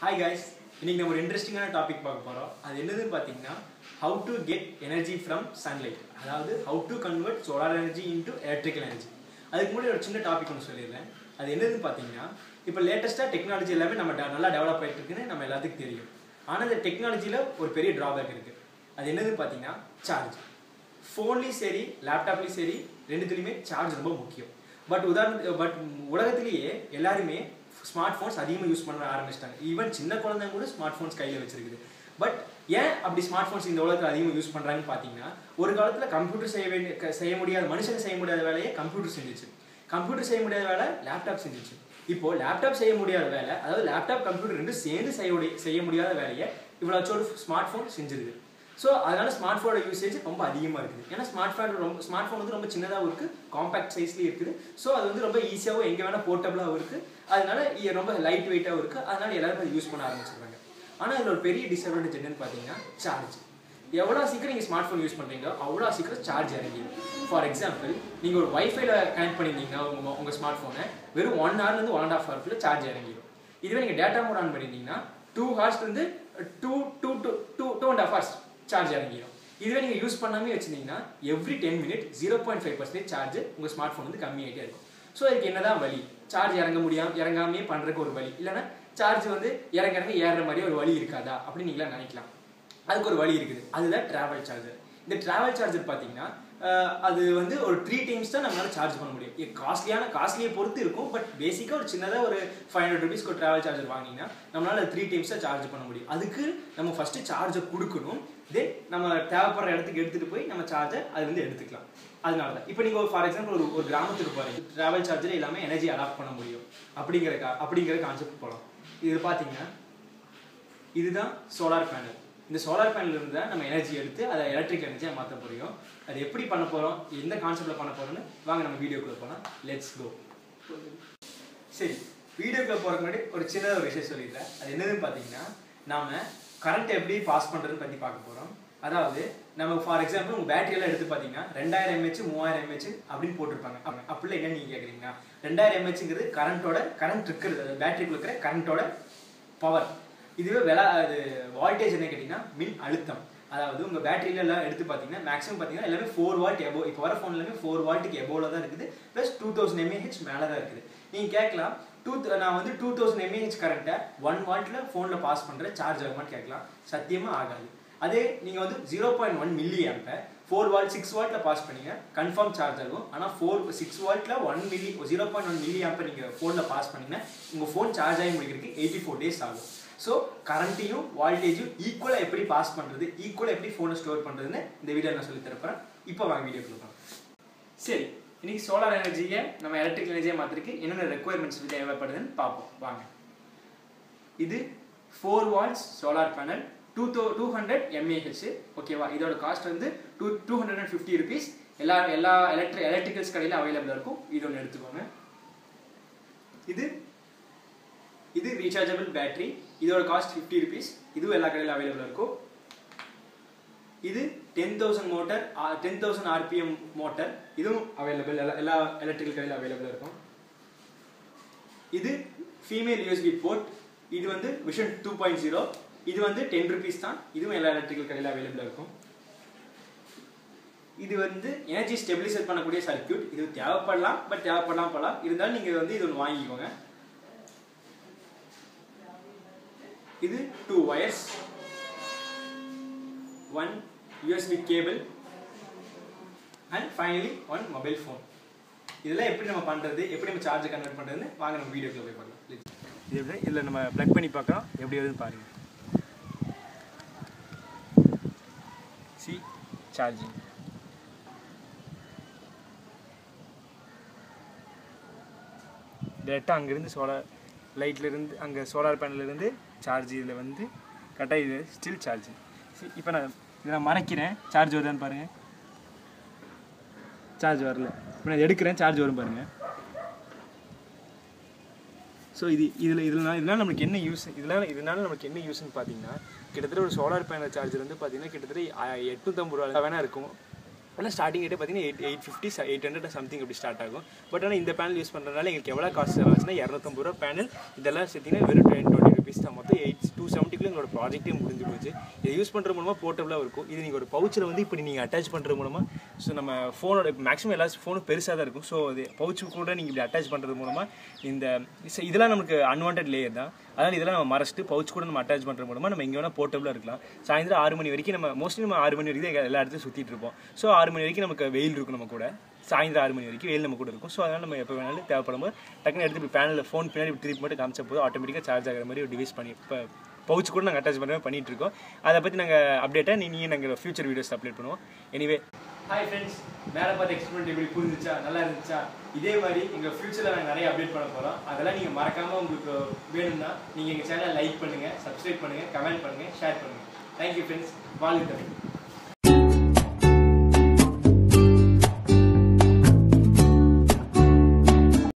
hi guys இன்னைக்கு நம்ம ஒரு இன்ட்ரெஸ்டிங்கான டாபிக் பார்க்க போறோம் அது என்னதுன்னு பார்த்தீங்கன்னா how to get energy from sunlight அதாவது how to convert solar energy into electrical energy அதுக்கு முன்னாடி ஒரு சின்ன டாபிக் ஒன்று சொல்லிடுறேன் அது என்னதுன்னு பார்த்தீங்கன்னா இப்போ லேட்டஸ்ட்டாக டெக்னாலஜி எல்லாமே நம்ம de- நல்லா டெவலப் ஆகிட்டு இருக்குன்னு நம்ம எல்லாத்துக்கும் தெரியும் ஆனால் இந்த டெக்னாலஜியில் ஒரு பெரிய ட்ராபேக் இருக்குது அது என்னதுன்னு பார்த்தீங்கன்னா சார்ஜ் ஃபோன்லேயும் சரி லேப்டாப்லேயும் சரி ரெண்டுத்துலேயுமே சார்ஜ் ரொம்ப முக்கியம் பட் உதாரணத்துக்கு பட் உலகத்திலேயே எல்லாருமே ஸ்மார்ட் ஃபோன்ஸ் அதிகமாக யூஸ் பண்ண ஆரம்பிச்சிட்டாங்க ஈவன் சின்ன குழந்தைங்க கூட ஸ்மார்ட் ஃபோன்ஸ் கையில் வச்சிருக்குது பட் ஏன் அப்படி ஸ்மார்ட் ஃபோன்ஸ் இந்த உலகத்தில் அதிகமாக யூஸ் பண்ணுறாங்கன்னு பார்த்தீங்கன்னா ஒரு காலத்தில் கம்ப்யூட்டர் செய்ய வேண்டிய க- செய்ய முடியாத மனுஷன் செய்ய முடியாத வேலையை கம்ப்யூட்டர் செஞ்சுச்சு கம்ப்யூட்டர் செய்ய முடியாத வேலை லேப்டாப் செஞ்சுச்சு இப்போ லேப்டாப் செய்ய முடியாத வேலை அதாவது லேப்டாப் கம்ப்யூட்டர் ரெண்டும் சேர்ந்து செய்ய முடிய செய்ய முடியாத வேலையை இவ்வளோ ஸ்மார்ட் ஃபோன் செஞ்சிருது ஸோ அதனால ஸ்மார்ட் ஃபோனோட யூசேஜ் ரொம்ப அதிகமாக இருக்குது ஏன்னா ஸ்மார்ட் ஃபோன் ரொம்ப ஸ்மார்ட் ஃபோன் வந்து ரொம்ப சின்னதாகவும் இருக்குது காம்பாக்ட் சைஸ்லேயும் இருக்குது ஸோ அது வந்து ரொம்ப ஈஸியாகவும் எங்கே வேணால் போர்ட்டபுளாகவும் இருக்குது அதனால இ- ரொம்ப லைட் வெயிட்டாகவும் இருக்குது அதனால எல்லாரும் அதை யூஸ் பண்ண ஆரம்பிச்சிருக்காங்க ஆனால் இதில் ஒரு பெரிய டிஸ்அட்வான்டேஜ் என்னன்னு பார்த்தீங்கன்னா சார்ஜ் எவ்வளோ சீக்கிரம் நீங்கள் ஸ்மார்ட் ஃபோன் யூஸ் பண்ணுறீங்களோ அவ்வளோ சீக்கிரம் சார்ஜ் இறங்கிடும் ஃபார் எக்ஸாம்பிள் நீங்கள் ஒரு வைஃபைல கனெக்ட் பண்ணியிருந்தீங்கன்னா உங்கள் உங்கள் ஸ்மார்ட் ஃபோனை வெறும் ஒன் ஹவர்லேருந்து ஒன் அண்ட் ஆஃப் ஹவர்க்குள்ள சார்ஜ் இறங்கிடும் இதுவே நீங்கள் டேட்டா மோட் ஆன் பண்ணியிருந்தீங்கன்னா டூ ஹவர்ஸ்லேருந்து two two two two two and half hours charge இறங்கிடும் இதுவே நீங்கள் யூஸ் பண்ணாமே வச்சிருந்தீங்கன்னா every ten minute zero point five percentage charge உங்கள் ஸ்மார்ட் ஃபோன் வந்து கம்மியாகிட்டே இருக்கும் ஸோ இதுக்கு என்னதான் வழி சார்ஜ் இறங்க முடியாம இறங்காமே பண்ணுறதுக்கு ஒரு வழி இல்லைன்னா சார்ஜ் வந்து இறங்க இறங்க ஏறுற மாதிரி ஒரு வழி இருக்காதா அப்படின்னு நீங்களாம் நினைக்கலாம் அதுக்கு ஒரு வழி இருக்குது அதுதான் டிராவல் சார்ஜர் இந்த டிராவல் சார்ஜர் பார்த்தீங்கன்னா அஹ், அது வந்து ஒரு த்ரீ டைம்ஸ் தான் நம்மளால சார்ஜ் பண்ண முடியும் காஸ்ட்லியான காஸ்ட்லியை பொறுத்து இருக்கும் பட் பேசிக்காக ஒரு சின்னதாக ஒரு ஃபைவ் ஹண்ட்ரட் ருபீஸ்க்கு ஒரு டிராவல் சார்ஜர் வாங்கினீங்கன்னா நம்மளால த்ரீ டைம்ஸ் தான் சார்ஜ் பண்ண முடியும் அதுக்கு நம்ம ஃபஸ்ட்டு சார்ஜை கொடுக்கணும் தென் நம்ம தேவைப்படுற இடத்துக்கு எடுத்துகிட்டு போய் நம்ம சார்ஜை அது வந்து எடுத்துக்கலாம் அதனால தான் இப்போ நீங்கள் ஃபார் எக்ஸாம்பிள் ஒரு ஒரு கிராமத்துக்கு போகிறீங்க டிராவல் சார்ஜர் எல்லாமே எனர்ஜி அடாப்ட் பண்ண முடியும் அப்படிங்கிற கா அப்படிங்கிற கான்செப்ட் போகலாம் இது பார்த்தீங்கன்னா இதுதான் சோலார் பேனல் இந்த சோலார் பேனல் இருந்து தான் நம்ம எனர்ஜி எடுத்து அதை எலக்ட்ரிக் எனர்ஜியாக மாற்ற போகிறோம் அது எப்படி பண்ண போகிறோம் எந்த கான்செப்டில் பண்ண போகிறோம்னு வாங்க நம்ம வீடியோக்குள்ளே போகலாம் லெட்ஸ் கோ சரி வீடியோக்குள்ளே போகிறதுக்கு முன்னாடி ஒரு சின்ன ஒரு விஷயம் சொல்லிடுறேன் அது என்னதுன்னு பார்த்தீங்கன்னா நாம கரண்ட் எப்படி பாஸ் பண்ணுறதுன்னு பற்றி பார்க்க போகிறோம் அதாவது நம்ம ஃபார் எக்ஸாம்பிள் உங்கள் பேட்டரியெல்லாம் எடுத்து பார்த்தீங்கன்னா ரெண்டாயிரம் எம்ஹெச் மூவாயிரம் எம்ஹெச் அப்படின்னு போட்டிருப்பாங்க அப்ப- அப்படிலாம் என்ன நீங்கள் கேட்குறீங்கன்னா ரெண்டாயிரம் எம்ஹெச்ங்கிறது கரண்ட்டோட கரண்ட் இருக்கிறது அது பேட்டரிக்குள்ள இருக்கிற கரண்ட்டோட பவர் இதுவே வில அது வால்டேஜ் என்ன கேட்டிங்கன்னா மின் அழுத்தம் அதாவது உங்கள் பேட்டரியில எல்லாம் எடுத்து பார்த்தீங்கன்னா மேக்ஸிமம் பார்த்தீங்கன்னா எல்லாமே ஃபோர் வால்ட் எபோ இப்போ வர ஃபோன் எல்லாமே ஃபோர் வால்ட்டுக்கு எபோவில் தான் இருக்குது ப்ளஸ் டூ தௌசண்ட் எம்ஏஹெச் மேலே தான் இருக்குது நீங்கள் கேட்கலாம் டூ நான் வந்து டூ தௌசண்ட் எம்ஏஹெச் கரண்ட்டை ஒன் வால்ட்டில் ஃபோனில் பாஸ் பண்ணுறேன் சார்ஜ் ஆகுமான்னு கேட்கலாம் சத்தியமாக ஆகாது அதே நீங்கள் வந்து ஜீரோ பாயிண்ட் ஒன் மில்லி ஆம்பை ஃபோர் வால்ட் சிக்ஸ் வால்ட்டில் பாஸ் பண்ணீங்க கன்ஃபார்ம் சார்ஜ் ஆகும் ஆனால் ஃபோர் சிக்ஸ் வால்ட்டில் one milli zero point one milli ஆம்பை நீங்கள் ஃபோனில் பாஸ் பண்ணீங்கன்னா உங்கள் ஃபோன் சார்ஜ் ஆகி முடிக்கிறதுக்கு எயிட்டி ஃபோர் டேஸ் ஆகும் ஸோ கரண்ட்டையும் வால்டேஜும் ஈக்குவலாக எப்படி பாஸ் பண்ணுறது ஈக்குவலாக எப்படி ஃபோனை ஸ்டோர் பண்ணுறதுன்னு இந்த வீடியோ நான் சொல்லி தரப்போகிறேன் இப்போ வாங்க வீடியோ கொடுப்போம் சரி இன்னைக்கு சோலார் எனர்ஜியை நம்ம எலக்ட்ரிக் எனர்ஜியை மாற்றுறதுக்கு என்னென்ன ரெக்குயர்மெண்ட்ஸ் தேவைப்படுதுன்னு பார்ப்போம் வாங்க இது four volts solar panel two thou two hundred mAh ஓகேவா இதோட காஸ்ட் வந்து two two hundred and fifty rupees எல்லா எல்லா எலக்ட்ரிக் எலக்ட்ரிக்கல்ஸ் கடையில் அவைலபிளாக இருக்கும் இது ஒன்று எடுத்துக்கோங்க இது இது ரீசார்ஜபிள் பேட்டரி இதோட காஸ்ட் ஃபிஃப்டி ருபீஸ் இதுவும் எல்லா கடையில் அவைலபிளாக இருக்கும் இது ten thousand motor ten thousand RPM motor இதுவும் அவைலபிள் எல்லா எல்லா எலக்ட்ரிக்கல் கடையில் அவைலபிளாக இருக்கும் இது ஃபீமேல் யூஎஸ்பி போர்ட் இது வந்து விஷன் டூ பாயிண்ட் ஜீரோ இது வந்து டென் ருபீஸ் தான் இதுவும் எல்லா எலக்ட்ரிக்கல் கடையில் அவைலபிளாக இருக்கும் இது வந்து எனர்ஜி ஸ்டெபிலைசர் பண்ணக்கூடிய சர்க்யூட் இது தேவைப்படலாம் பட் தேவைப்படலாம் போகலாம் இருந்தாலும் நீங்கள் வந்து இது ஒன்று வாங்கிக்கோங்க இது two wires one USB cable and finally one mobile phone இதெல்லாம் எப்படி நம்ம பண்ணுறது எப்படி நம்ம சார்ஜை கன்வெர்ட் பண்ணுறதுன்னு வாங்க நம்ம வீடியோக்குள்ள போய் பார்க்கலாம் இது எப்படி இதில் நம்ம ப்ளக் பண்ணி பார்க்கலாம் எப்படி வருதுன்னு பாருங்கள் சி சார்ஜிங் டேரெக்டாக அங்கேருந்து சோலார் லைட்லேருந்து அங்கே சோலார் பேனல்லேருந்து சார்ஜ் இதில் வந்து கரெக்டாக இது ஸ்டில் சார்ஜ் இப்போ நான் இதை நான் மறைக்கிறேன் சார்ஜ் வருதான்னு பாருங்கள் சார்ஜ் வரல இப்போ நான் எடுக்கிறேன் சார்ஜ் வரும் பாருங்கள் ஸோ இது இதில் இதனால இதனால நம்மளுக்கு என்ன யூஸ் இதனால இதனால நமக்கு என்ன யூஸ்னு பார்த்தீங்கன்னா கிட்டத்தட்ட ஒரு சோலார் பேனல் சார்ஜர் வந்து பார்த்தீங்கன்னா கிட்டத்தட்ட ஆ- எட்நூத்தம்பது ரூபா வேணா இருக்கும் ஆனால் ஸ்டார்டிங் ரேட்டே பார்த்தீங்கன்னா eight eight fifty eight hundred something இப்படி ஸ்டார்ட் ஆகும் பட் ஆனால் இந்த பேனல் யூஸ் பண்ணுறதுனால எங்களுக்கு எவ்வளோ காஸ்ட் ஆச்சுன்னா இரநூத்தம்பது ரூபா பேனல் இதெல்லாம் சேர்த்திங்கன்னா வெறும் டுவெண்ட்டி டுவெண்ட்டி ருபீஸ் தான் மொத்தம் எயிட் எங்களோட ப்ராஜெக்ட்டே முடிஞ்சு போச்சு இதை யூஸ் பண்ணுற மூலமாக போர்ட்டபுளாக இருக்கும் இது நீங்கள் ஒரு பவுச்சில் வந்து இப்படி நீங்கள் அட்டாச் பண்ணுறது மூலமாக ஸோ நம்ம ஃபோனோட மேக்ஸிமம் எல்லா ஃபோனும் பெருசாக தான் இருக்கும் ஸோ அது பவுச்சு கூட நீங்கள் இப்படி அட்டாச் பண்ணுறது மூலமாக இந்த so இதெல்லாம் நமக்கு அன்வான்ட் லேயர் தான் அதனால் இதெல்லாம் நம்ம மறைச்சிட்டு பவுச் கூட நம்ம அட்டாச் பண்ணுறது மூலமாக நம்ம எங்கே வேணால் போர்ட்டபுளாக இருக்கலாம் சாயந்தரம் ஆறு மணி வரைக்கும் நம்ம மோஸ்ட்லி நம்ம ஆறு மணி வரைக்கும் தான் எல்லா இடத்துலையும் சுற்றிட்டு இருப்போம் ஸோ ஆறு மணி வரைக்கும் நமக்கு வெயில் இருக்கும் நம்ம கூட சாயந்தரம் ஆறு மணி வரைக்கும் வெயில் நம்ம கூட இருக்கும் ஸோ அதனால் நம்ம எப்போ வேணாலும் தேவைப்படும் போது டக்குனு எடுத்து இப்படி பேனலில் ஃபோன் பின்னாடி இப்படி திருப்பி மட்டும் காமிச்ச போது ஆட்டோமேட்டிக்காக சார்ஜ் ஆகிற மாதிரி ஒரு டிவைஸ் பண்ணி இப்போ பவுச் கூட நாங்கள் அட்டாச் பண்ணுற மாதிரி பண்ணிட்டு இருக்கோம் அதை பற்றி நாங்கள் அப்டேட்டாக நீங்கள் நாங்கள் ஃபியூச்சர் வீடியோஸ் அப்டேட் பண்ணுவோம் எனிவே ஹாய் ஃப்ரெண்ட்ஸ் மேலே பார்த்து எக்ஸ்பெரிமெண்ட் எப்படி புரிஞ்சுச்சா நல்லா இருந்துச்சா இதே மாதிரி எங்கள் ஃபியூச்சரில் நாங்கள் நிறைய அப்டேட் பண்ண போகிறோம் அதெல்லாம் நீங்கள் மறக்காமல் உங்களுக்கு வேணும்னா நீங்கள் எங்கள் சேனலை லைக் பண்ணுங்கள் சப்ஸ்கிரைப் பண்ணுங்கள் கமெண்ட் பண்ணுங்கள் ஷேர் பண்ணுங்கள் தேங்க்யூ ஃப்ரெண்ட்ஸ் வாழ்க்கை